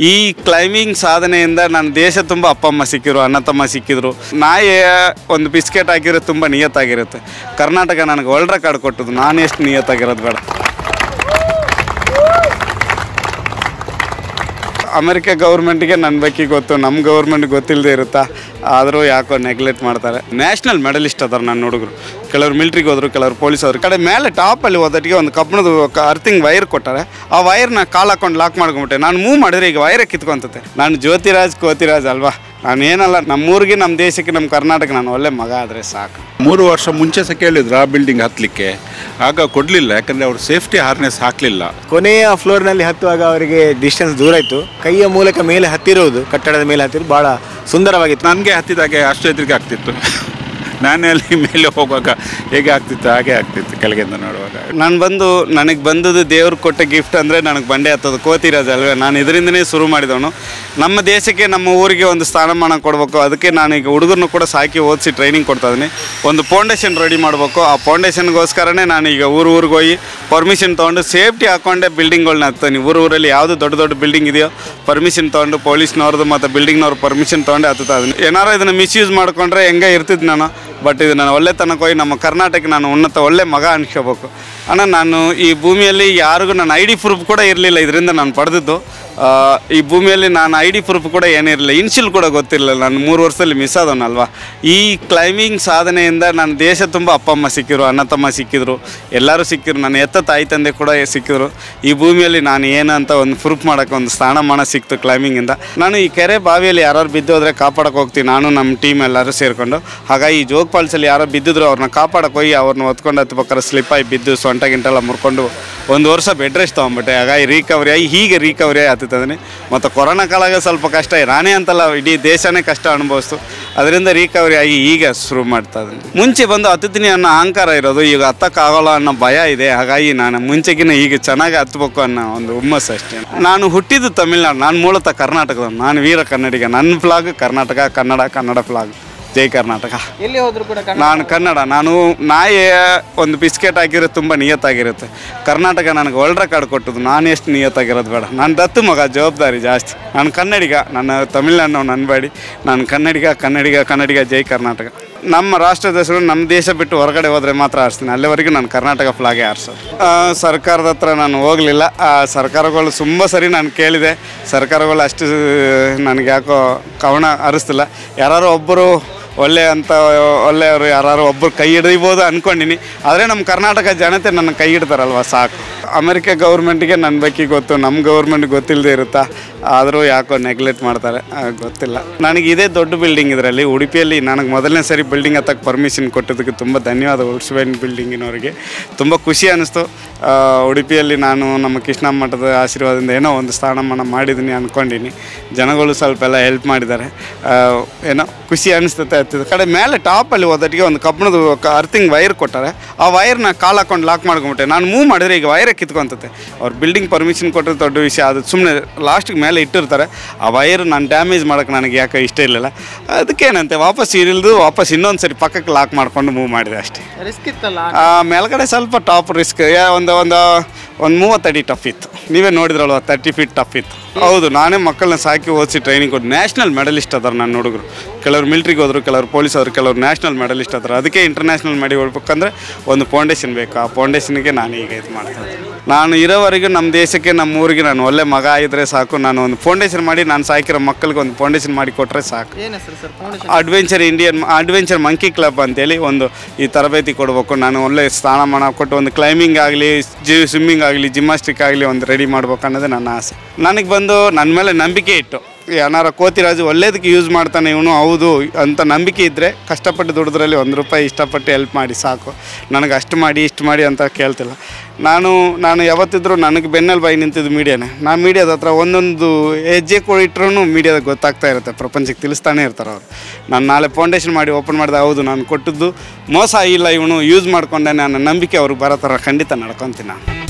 ಈ ಕ್ಲೈಂಬಿಂಗ್ ಸಾಧನೆಯಿಂದ ನನ್ನ ದೇಶ ತುಂಬ ಅಪ್ಪ ಅಮ್ಮ ಸಿಕ್ಕಿದ್ರು ಅಣ್ಣ ತಮ್ಮ ಸಿಕ್ಕಿದ್ರು ನಾಯಿ ಒಂದು ಬಿಸ್ಕೆಟ್ ಹಾಕಿದ್ರೆ ತುಂಬ ನಿಯತ್ತಾಗಿರುತ್ತೆ ಕರ್ನಾಟಕ ನನಗೆ ವರ್ಲ್ಡ್ ರೆಕಾರ್ಡ್ ಕೊಟ್ಟದ್ದು ನಾನು ಎಷ್ಟು ನಿಯತ್ತಾಗಿರೋದು ಬೇಡ ಅಮೆರಿಕ ಗೌರ್ಮೆಂಟ್ಗೆ ನನ್ನ ಬಗ್ಗೆ ಗೊತ್ತು ನಮ್ಮ ಗೌರ್ಮೆಂಟ್ ಗೊತ್ತಿಲ್ಲದೆ ಇರುತ್ತಾ ಆದರೂ ಯಾಕೋ ನೆಗ್ಲೆಕ್ಟ್ ಮಾಡ್ತಾರೆ ನ್ಯಾಷನಲ್ ಮೆಡಲಿಸ್ಟ್ ಅದಾರ ನನ್ನ ಹುಡುಗರು ಕೆಲವರು ಮಿಲ್ಟ್ರಿಗೆ ಹೋದ್ರು ಕೆಲವರು ಪೊಲೀಸ್ ಹೋದ್ರು ಕಡೆ ಮೇಲೆ ಟಾಪಲ್ಲಿ ಹೋದಟ್ಟಿಗೆ ಒಂದು ಕಬ್ಬಣದ ಅರ್ಥಿಂಗ್ ವೈರ್ ಕೊಟ್ಟಾರೆ ಆ ವೈರ್ನ ಕಾಲ್ ಹಾಕೊಂಡು ಲಾಕ್ ಮಾಡ್ಕೊಂಬಿಟ್ಟೆ ನಾನು ಮೂವ್ ಮಾಡಿದ್ರೆ ಈಗ ವೈರೇ ಕಿತ್ಕೊಂತತೆ ನಾನು ಜ್ಯೋತಿರಾಜ್ ಕೋತಿರಾಜ್ ಅಲ್ವಾ ನಾನು ಏನಲ್ಲ ನಮ್ಮೂರಿಗೆ ನಮ್ಮ ದೇಶಕ್ಕೆ ನಮ್ಮ ಕರ್ನಾಟಕ ನಾನು ಒಳ್ಳೆ ಮಗ ಆದರೆ ಸಾಕು ಮೂರು ವರ್ಷ ಮುಂಚೆ ಸಹ ಕೇಳಿದ್ರು ಆ ಬಿಲ್ಡಿಂಗ್ ಹತ್ತಲಿಕ್ಕೆ ಆಗ ಕೊಡಲಿಲ್ಲ ಯಾಕಂದರೆ ಅವರು ಸೇಫ್ಟಿ ಹಾರ್ನೆಸ್ ಹಾಕಲಿಲ್ಲ ಕೊನೆಯ ಫ್ಲೋರ್ನಲ್ಲಿ ಹತ್ತುವಾಗ ಅವರಿಗೆ ಡಿಸ್ಟೆನ್ಸ್ ದೂರ ಇತ್ತು ಕೈಯ ಮೂಲಕ ಮೇಲೆ ಹತ್ತಿರುವುದು ಕಟ್ಟಡದ ಮೇಲೆ ಹತ್ತಿರೋದು ಬಹಳ ಸುಂದರವಾಗಿತ್ತು ನನಗೆ ಹತ್ತಿದಾಗೆ ಅಷ್ಟು ಎದುರಿಗೆ ಆಗ್ತಿತ್ತು ನಾನೇ ಅಲ್ಲಿ ಮೇಲೆ ಹೋಗುವಾಗ ಹೇಗೆ ಆಗ್ತಿತ್ತು ಹಾಗೆ ಆಗ್ತಿತ್ತು ಕೆಳಗಿಂದ ನೋಡುವಾಗ ನಾನು ಬಂದು ನನಗೆ ಬಂದದ್ದು ದೇವ್ರು ಕೊಟ್ಟ ಗಿಫ್ಟ್ ಅಂದರೆ ನನಗೆ ಬಂಡೆ ಹತ್ತೋದು ಕೋತಿರಾಜ್ ಅಲ್ವೇ ನಾನು ಇದರಿಂದನೇ ಶುರು ಮಾಡಿದವನು ನಮ್ಮ ದೇಶಕ್ಕೆ ನಮ್ಮ ಊರಿಗೆ ಒಂದು ಸ್ಥಾನಮಾನ ಕೊಡಬೇಕು ಅದಕ್ಕೆ ನಾನೀಗ ಹುಡುಗರನ್ನು ಕೂಡ ಸಾಕಿ ಓದಿಸಿ ಟ್ರೈನಿಂಗ್ ಕೊಡ್ತಾ ಇದ್ದೀನಿ ಒಂದು ಫೌಂಡೇಶನ್ ರೆಡಿ ಮಾಡಬೇಕು ಆ ಫೌಂಡೇಶನ್ಗೋಸ್ಕರನೇ ನಾನು ಈಗ ಊರು ಊರಿಗೆ ಹೋಗಿ ಪರ್ಮಿಷನ್ ತೊಗೊಂಡು ಸೇಫ್ಟಿ ಹಾಕೊಂಡೆ ಬಿಲ್ಡಿಂಗ್ಗಳನ್ನ ಹತ್ತೀನಿ ಊರು ಊರಲ್ಲಿ ಯಾವುದು ದೊಡ್ಡ ದೊಡ್ಡ ಬಿಲ್ಡಿಂಗ್ ಇದೆಯೋ ಪರ್ಮಿಷನ್ ತೊಗೊಂಡು ಪೊಲೀಸ್ನವ್ರದ್ದು ಮತ್ತು ಬಿಲ್ಡಿಂಗ್ನವ್ರು ಪರ್ಮಿಷನ್ ತೊಗೊಂಡೆ ಹತ್ತುತ್ತಾ ಇದೀನಿ ಏನಾರು ಇದನ್ನು ಮಿಸ್ಯೂಸ್ ಮಾಡ್ಕೊಂಡ್ರೆ ಹೆಂಗೆ ಇರ್ತಿದ್ದು ನಾನು ಬಟ್ ಇದು ನಾನು ಒಳ್ಳೆತನಕ್ಕೆ ಹೋಗಿ ನಮ್ಮ ಕರ್ನಾಟಕ ನಾನು ಉನ್ನತ ಒಳ್ಳೆ ಮಗ ಅನ್ಕೋಬೇಕು ಅಣ್ಣ ನಾನು ಈ ಭೂಮಿಯಲ್ಲಿ ಯಾರಿಗೂ ನನ್ನ ಐ ಡಿ ಪ್ರೂಫ್ ಕೂಡ ಇರಲಿಲ್ಲ ಇದರಿಂದ ನಾನು ಪಡೆದಿದ್ದು ಆ, ಈ ಭೂಮಿಯಲ್ಲಿ ನಾನು ಐ ಡಿ ಪ್ರೂಫ್ ಕೂಡ ಏನಿರಲಿಲ್ಲ ಇನ್ಶಿಲ್ ಕೂಡ ಗೊತ್ತಿರಲಿಲ್ಲ ನಾನು ಮೂರು ವರ್ಷದಲ್ಲಿ ಮಿಸ್ ಆದವನಲ್ವಾ ಈ ಕ್ಲೈಂಬಿಂಗ್ ಸಾಧನೆಯಿಂದ ನನ್ನ ದೇಶ ತುಂಬ ಅಪ್ಪ ಅಮ್ಮ ಸಿಕ್ಕಿದ್ರು ಅಣ್ಣ ತಮ್ಮ ಸಿಕ್ಕಿದ್ರು ಎಲ್ಲರೂ ಸಿಕ್ಕಿದ್ರು ನನ್ನ ಎತ್ತ ತಾಯಿ ತಂದೆ ಕೂಡ ಸಿಕ್ಕಿದ್ರು ಈ ಭೂಮಿಯಲ್ಲಿ ನಾನು ಏನು ಅಂತ ಒಂದು ಪ್ರೂಫ್ ಮಾಡೋಕ್ಕೆ ಒಂದು ಸ್ಥಾನಮಾನ ಸಿಕ್ತು ಕ್ಲೈಂಬಿಂಗಿಂದ ನಾನು ಈ ಕೆರೆ ಬಾವಿಯಲ್ಲಿ ಯಾರು ಬಿದ್ದೋದ್ರೆ ಕಾಪಾಡಕ್ಕೆ ಹೋಗ್ತೀನಿ ನಾನು ನಮ್ಮ ಟೀಮ್ ಎಲ್ಲರೂ ಸೇರಿಕೊಂಡು ಹಾಗಾಗಿ ಈ ಜೋಗ್ ಫಾಲ್ಸಲ್ಲಿ ಯಾರೋ ಬಿದ್ದಿದ್ರು ಅವ್ರನ್ನ ಕಾಪಾಡಕ್ಕೆ ಹೋಗಿ ಅವ್ರನ್ನ ಹೊತ್ಕೊಂಡು ಹತ್ಬೇಕಾದ್ರೆ ಸ್ಲಿಪ್ ಆಗಿ ಬಿದ್ದು ಸೊಂಟ ಗಿಂಟೆಲ್ಲ ಮುರ್ಕೊಂಡು ಒಂದು ವರ್ಷ ಬೆಡ್ ರೆಸ್ಟ್ ತೊಗೊಂಬಿಟ್ಟೆ ಹಾಗಾಗಿ ರಿಕವರಿ ಆಗಿ ಹೀಗೆ ರಿಕವರಿ ಆಗ್ತಿದ್ದೀನಿ ಮತ್ತು ಕೊರೋನಾ ಕಾಲಾಗ ಸ್ವಲ್ಪ ಕಷ್ಟ ನಾನೇ ಅಂತಲ್ಲ ಇಡೀ ದೇಶನೇ ಕಷ್ಟ ಅನುಭವಿಸ್ತು ಅದರಿಂದ ರಿಕವರಿ ಆಗಿ ಈಗ ಶುರು ಮಾಡ್ತಾ ಇದ್ದೀನಿ ಮುಂಚೆ ಬಂದು ಹತ್ತುತ್ತೀನಿ ಅನ್ನೋ ಅಹಂಕಾರ ಇರೋದು ಈಗ ಹತ್ತಕ್ಕಾಗಲ್ಲ ಅನ್ನೋ ಭಯ ಇದೆ ಹಾಗಾಗಿ ನಾನು ಮುಂಚೆಗಿನ ಈಗ ಚೆನ್ನಾಗಿ ಹತ್ಬೇಕು ಅನ್ನೋ ಒಂದು ಹುಮ್ಮಸ್ಸು ಅಷ್ಟೇ ನಾನು ಹುಟ್ಟಿದ್ದು ತಮಿಳ್ನಾಡು ನಾನು ಮೂಲತಃ ಕರ್ನಾಟಕದವನು ನಾನು ವೀರ ಕನ್ನಡಿಗ ನನ್ನ ಫ್ಲಾಗ್ ಕರ್ನಾಟಕ ಕನ್ನಡ ಕನ್ನಡ ಫ್ಲಾಗ್ ಜೈ ಕರ್ನಾಟಕ ಎಲ್ಲಿ ಹೋದ್ರು ಕೂಡ ಕನ್ನಡ ನಾನು ಕನ್ನಡ ನಾನು ನಾಯಿ ಒಂದು ಬಿಸ್ಕೆಟ್ ಹಾಕಿದ್ರೆ ತುಂಬ ನಿಯತ್ತಾಗಿರುತ್ತೆ ಕರ್ನಾಟಕ ನನಗೆ ವರ್ಲ್ಡ್ ರೆಕಾರ್ಡ್ ಕೊಟ್ಟದ್ದು ನಾನು ಎಷ್ಟು ನಿಯತ್ತಾಗಿರೋದು ಬೇಡ ನಾನು ದತ್ತು ಮಗ ಜವಾಬ್ದಾರಿ ಜಾಸ್ತಿ ನಾನು ಕನ್ನಡಿಗ ನನ್ನ ತಮಿಳ್ನಾಡು ಅನ್ಬೇಡಿ ನಾನು ಕನ್ನಡಿಗ ಕನ್ನಡಿಗ ಕನ್ನಡಿಗ ಜೈ ಕರ್ನಾಟಕ ನಮ್ಮ ರಾಷ್ಟ್ರದ ಹೆಸರು ನಮ್ಮ ದೇಶ ಬಿಟ್ಟು ಹೊರಗಡೆ ಹೋದರೆ ಮಾತ್ರ ಆರಿಸ್ತೀನಿ ಅಲ್ಲಿವರೆಗೂ ನಾನು ಕರ್ನಾಟಕ ಫ್ಲಾಗೇ ಆರಿಸೋದು ಆ, ಸರ್ಕಾರದ ಹತ್ರ ನಾನು ಹೋಗಲಿಲ್ಲ ಸರ್ಕಾರಗಳು ತುಂಬ ಸರಿ ನಾನು ಕೇಳಿದೆ ಸರ್ಕಾರಗಳು ಅಷ್ಟು ನನಗೆ ಯಾಕೋ ಕವಣ ಹರಿಸ್ತಿಲ್ಲ ಯಾರು ಒಬ್ಬರು ಒಳ್ಳೆ ಅಂತ ಒಳ್ಳೆಯವರು ಯಾರು ಒಬ್ಬರು ಕೈ ಹಿಡಿಬೋದು ಅಂದ್ಕೊಂಡಿನಿ ಆದರೆ ನಮ್ಮ ಕರ್ನಾಟಕ ಜನತೆ ನನ್ನ ಕೈ ಹಿಡ್ತಾರಲ್ವ ಸಾಕು ಅಮೆರಿಕ ಗೌರ್ಮೆಂಟ್ಗೆ ನನ್ನ ಬಗ್ಗೆ ಗೊತ್ತು ನಮ್ಮ ಗೌರ್ಮೆಂಟ್ ಗೊತ್ತಿಲ್ಲದೆ ಇರುತ್ತಾ ಆದರೂ ಯಾಕೋ ನೆಗ್ಲೆಕ್ಟ್ ಮಾಡ್ತಾರೆ ಆ, ಗೊತ್ತಿಲ್ಲ ನನಗೆ ಇದೇ ದೊಡ್ಡ ಬಿಲ್ಡಿಂಗ್ ಇದರಲ್ಲಿ ಉಡುಪಿಯಲ್ಲಿ ನನಗೆ ಮೊದಲನೇ ಸರಿ ಬಿಲ್ಡಿಂಗ್ ಹತ್ತಕ್ಕೆ ಪರ್ಮಿಷನ್ ಕೊಟ್ಟಿದ್ದಕ್ಕೆ ತುಂಬ ಧನ್ಯವಾದ ಉಡ್ಸ್ಬೇನ್ ಬಿಲ್ಡಿಂಗಿನವರಿಗೆ ತುಂಬ ಖುಷಿ ಅನ್ನಿಸ್ತು ಆ, ಉಡುಪಿಯಲ್ಲಿ ನಾನು ನಮ್ಮ ಕೃಷ್ಣ ಮಠದ ಆಶೀರ್ವಾದದಿಂದ ಏನೋ ಒಂದು ಸ್ಥಾನಮಾನ ಮಾಡಿದ್ದೀನಿ ಅಂದ್ಕೊಂಡಿನಿ ಜನಗಳು ಸ್ವಲ್ಪ ಎಲ್ಲ ಹೆಲ್ಪ್ ಮಾಡಿದ್ದಾರೆ ಆ, ಏನೋ ಖುಷಿ ಅನಿಸ್ತತೆ ಆಗ್ತಿದೆ ಕಡೆ ಮೇಲೆ ಟಾಪಲ್ಲಿ ಹೋದಟ್ಟಿಗೆ ಒಂದು ಕಬ್ಬಣದ ಅರ್ಥಿಂಗ್ ವೈರ್ ಕೊಟ್ಟಾರೆ ಆ ವೈರ್ನ ಕಾಲ್ ಹಾಕೊಂಡು ಲಾಕ್ ಮಾಡ್ಕೊಂಬಿಟ್ಟೆ ನಾನು ಮೂವ್ ಮಾಡಿದ್ರೆ ಈಗ ವೈರೇ ಕಿತ್ಕೊಂತತೆ ಅವ್ರು ಬಿಲ್ಡಿಂಗ್ ಪರ್ಮಿಷನ್ ಕೊಟ್ಟರೆ ದೊಡ್ಡ ವಿಷಯ ಅದು ಸುಮ್ಮನೆ ಲಾಸ್ಟಿಗೆ ಮೇಲೆ ಇಟ್ಟಿರ್ತಾರೆ ಆ ವೈರ್ ನಾನು ಡ್ಯಾಮೇಜ್ ಮಾಡೋಕ್ಕೆ ನನಗೆ ಯಾಕೆ ಇಷ್ಟ ಇರಲಿಲ್ಲ ಅದಕ್ಕೇನಂತೆ ವಾಪಸ್ ಇರಿಲ್ದು ವಾಪಸ್ ಇನ್ನೊಂದು ಸರಿ ಪಕ್ಕಕ್ಕೆ ಲಾಕ್ ಮಾಡ್ಕೊಂಡು ಮೂವ್ ಮಾಡಿದೆ ಅಷ್ಟೇ ರಿಸ್ಕ್ ಇತ್ತಲ್ಲ ಆ, ಮೇಲ್ಗಡೆ ಸ್ವಲ್ಪ ಟಾಪ್ ರಿಸ್ಕ್ ಒಂದು ಒಂದು ಒಂದು ಮೂವತ್ತಡಿ ಟಫ್ ಇತ್ತು ನೀವೇ ನೋಡಿದ್ರಲ್ವ ತರ್ಟಿ ಫೀಟ್ ಟಫ್ ಇತ್ತು ಹೌದು ನಾನೇ ಮಕ್ಕಳನ್ನ ಸಾಕಿ ಓದಿಸಿ ಟ್ರೈನಿಂಗ್ ಕೊಟ್ಟು ನ್ಯಾಷನಲ್ ಮೆಡಲಿಸ್ಟ್ ಅದಾರ ನನ್ನ ಹುಡುಗರು ಕೆಲವರು ಮಿಲ್ಟ್ರಿಗೆ ಹೋದ್ರು ಕೆಲವರು ಪೊಲೀಸ್ ಹೋದ್ರು ಕೆಲವರು ನ್ಯಾಷನಲ್ ಮೆಡಲಿಸ್ಟ್ ಅದಾರ ಅದಕ್ಕೆ ಇಂಟರ್ನ್ಯಾಷನಲ್ ಮಾಡಿ ಹೋಗ್ಬೇಕಂದ್ರೆ ಒಂದು ಫೌಂಡೇಶನ್ ಬೇಕು ಆ ಫೌಂಡೇಶನ್ಗೆ ನಾನು ಈಗ ಇದು ಮಾಡ್ತಾ ಇದ್ದೀನಿ ನಾನು ಇರೋವರೆಗೂ ನಮ್ಮ ದೇಶಕ್ಕೆ ನಮ್ಮ ಊರಿಗೆ ನಾನು ಒಳ್ಳೆ ಮಗ ಇದ್ದರೆ ಸಾಕು ನಾನು ಒಂದು ಫೌಂಡೇಶನ್ ಮಾಡಿ ನಾನು ಸಾಕಿರೋ ಮಕ್ಕಳಿಗೆ ಒಂದು ಫೌಂಡೇಶನ್ ಮಾಡಿ ಕೊಟ್ಟರೆ ಸಾಕು ಏನ್ ಹೆಸರು sir foundation adventure Indian adventure monkey club ಅಂತೇಳಿ ಒಂದು ಈ ತರಬೇತಿ ಕೊಡಬೇಕು ನಾನು ಒಳ್ಳೆ ಸ್ಥಾನಮಾನ ಕೊಟ್ಟು ಒಂದು ಕ್ಲೈಂಬಿಂಗ್ ಆಗಲಿ ಜಿ ಸ್ವಿಮ್ಮಿಂಗ್ ಆಗಲಿ ಜಿಮ್ನಾಸ್ಟಿಕ್ ಆಗಲಿ ಒಂದು ರೆಡಿ ಮಾಡ್ಬೇಕು ಅನ್ನೋದೇ ನನ್ನ ಆಸೆ ನನಗೆ ಬಂದು ನನ್ನ ಮೇಲೆ ನಂಬಿಕೆ ಇಟ್ಟು ಈ ಅನಾರ ಕೋತಿರಾಜು ಒಳ್ಳೇದಕ್ಕೆ ಯೂಸ್ ಮಾಡ್ತಾನೆ ಇವನು ಹೌದು ಅಂತ ನಂಬಿಕೆ ಇದ್ದರೆ ಕಷ್ಟಪಟ್ಟು ದುಡಿದ್ರಲ್ಲಿ ಒಂದು ರೂಪಾಯಿ ಇಷ್ಟಪಟ್ಟು ಹೆಲ್ಪ್ ಮಾಡಿ ಸಾಕು ನನಗೆ ಅಷ್ಟು ಮಾಡಿ ಇಷ್ಟು ಮಾಡಿ ಅಂತ ಕೇಳ್ತಿಲ್ಲ ನಾನು ನಾನು ಯಾವತ್ತಿದ್ರೂ ನನಗೆ ಬೆನ್ನಲ್ಲಿ ಬಾಯಿ ನಿಂತಿದ್ದು ಮೀಡಿಯಾನೇ ನಾನು ಮೀಡಿಯಾದ ಹತ್ರ ಒಂದೊಂದು ಹೆಜ್ಜೆ ಕೊಡಿಟ್ರೂ ಮೀಡಿಯಾದಾಗ ಗೊತ್ತಾಗ್ತಾ ಇರುತ್ತೆ ಪ್ರಪಂಚಕ್ಕೆ ತಿಳಿಸ್ತಾನೆ ಇರ್ತಾರೆ ಅವರು ನಾನು ನಾಳೆ ಫೌಂಡೇಶನ್ ಮಾಡಿ ಓಪನ್ ಮಾಡಿದೆ ಹೌದು ನಾನು ಕೊಟ್ಟದ್ದು ಮೋಸ ಇಲ್ಲ ಇವನು ಯೂಸ್ ಮಾಡ್ಕೊಂಡೆ ನನ್ನ ನಂಬಿಕೆ ಅವ್ರಿಗೆ ಬರೋ ಥರ ಖಂಡಿತ ನಡ್ಕೊತೀನಿ ನಾನು